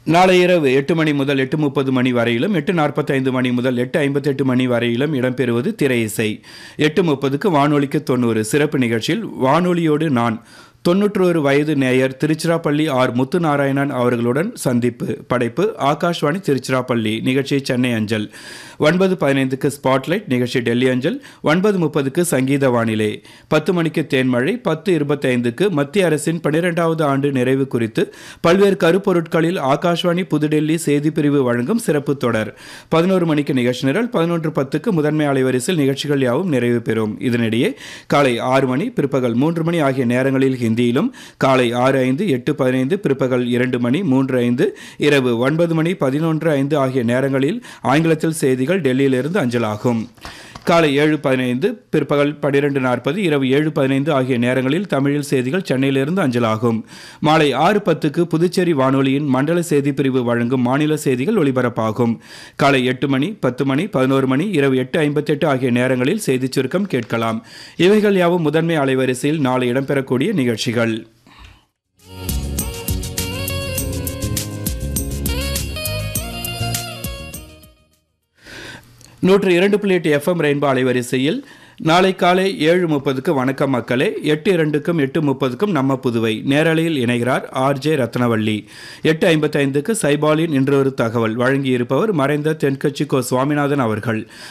நாளை இரவு எட்டு மணி முதல் எட்டு முப்பது மணி வரையிலும் எட்டு நாற்பத்தைந்து மணி முதல் எட்டு ஐம்பத்தெட்டு மணி வரையிலும் இடம்பெறுவது திரை இசை எட்டு முப்பதுக்கு வானொலிக்கு தொண்ணூறு சிறப்பு நிகழ்ச்சியில் வானொலியோடு நான் தொன்னூற்றோரு வயது நேயர் திருச்சிராப்பள்ளி ஆர் முத்துநாராயணன் அவர்களுடன் சந்திப்பு படைப்பு ஆகாஷ்வாணி திருச்சிராப்பள்ளி நிகழ்ச்சி சென்னை அஞ்சல் ஒன்பது பதினைந்துக்கு ஸ்பாட்லைட் நிகழ்ச்சி டெல்லி அஞ்சல் ஒன்பது முப்பதுக்கு சங்கீத வானிலை பத்து மணிக்கு தேன்மழை பத்து இருபத்தைந்துக்கு மத்திய அரசின் பனிரெண்டாவது ஆண்டு நிறைவு குறித்து பல்வேறு கருப்பொருட்களில் ஆகாஷ்வாணி புதுடெல்லி செய்தி பிரிவு வழங்கும் சிறப்பு தொடர் பதினோரு மணிக்கு நிகழ்ச்சி நிரல் பதினொன்று பத்துக்கு முதன்மை அலைவரிசையில் நிகழ்ச்சிகள் யாவும் நிறைவு பெறும் இதனிடையே காலை ஆறு மணி பிற்பகல் மூன்று மணி ஆகிய நேரங்களில் ஹிந்தியிலும் காலை ஆறு ஐந்து எட்டு பதினைந்து பிற்பகல் இரண்டு மணி மூன்று ஐந்து இரவு ஒன்பது மணி பதினொன்று ஐந்து ஆகிய நேரங்களில் ஆங்கிலத்தில் செய்திகள் டெல்லியிலிருந்து அஞ்சலாகும் காலை ஏழு பதினைந்து பிற்பகல் பன்னிரெண்டு நாற்பது இரவு ஏழு பதினைந்து ஆகிய நேரங்களில் தமிழில் செய்திகள் சென்னையிலிருந்து அஞ்சலாகும் மாலை ஆறு பத்துக்கு புதுச்சேரி வானொலியின் மண்டல செய்தி பிரிவு வழங்கும் மாநில செய்திகள் ஒலிபரப்பாகும் காலை எட்டு மணி பத்து மணி பதினோரு மணி இரவு எட்டு ஐம்பத்தெட்டு ஆகிய நேரங்களில் செய்திச் சுருக்கம் கேட்கலாம் இவைகள் யாவும் முதன்மை அலைவரிசையில் நாளை இடம்பெறக்கூடிய நிகழ்ச்சிகள் நூற்று இரண்டு புள்ளி எட்டு எஃப்எம் ரெயின்போ அலைவரிசையில் நாளை காலை ஏழு முப்பதுக்கு வணக்கம் மக்களே எட்டு இரண்டுக்கும் எட்டு முப்பதுக்கும் நம்ம புதுவை நேரலையில் இணைகிறார் ஆர்ஜே ரத்னவள்ளி எட்டு ஐம்பத்தைந்துக்கு சைபாலின் இன்றொரு தகவல் வழங்கியிருப்பவர் மறைந்த தென்கட்சி கோ சுவாமிநாதன் அவர்கள்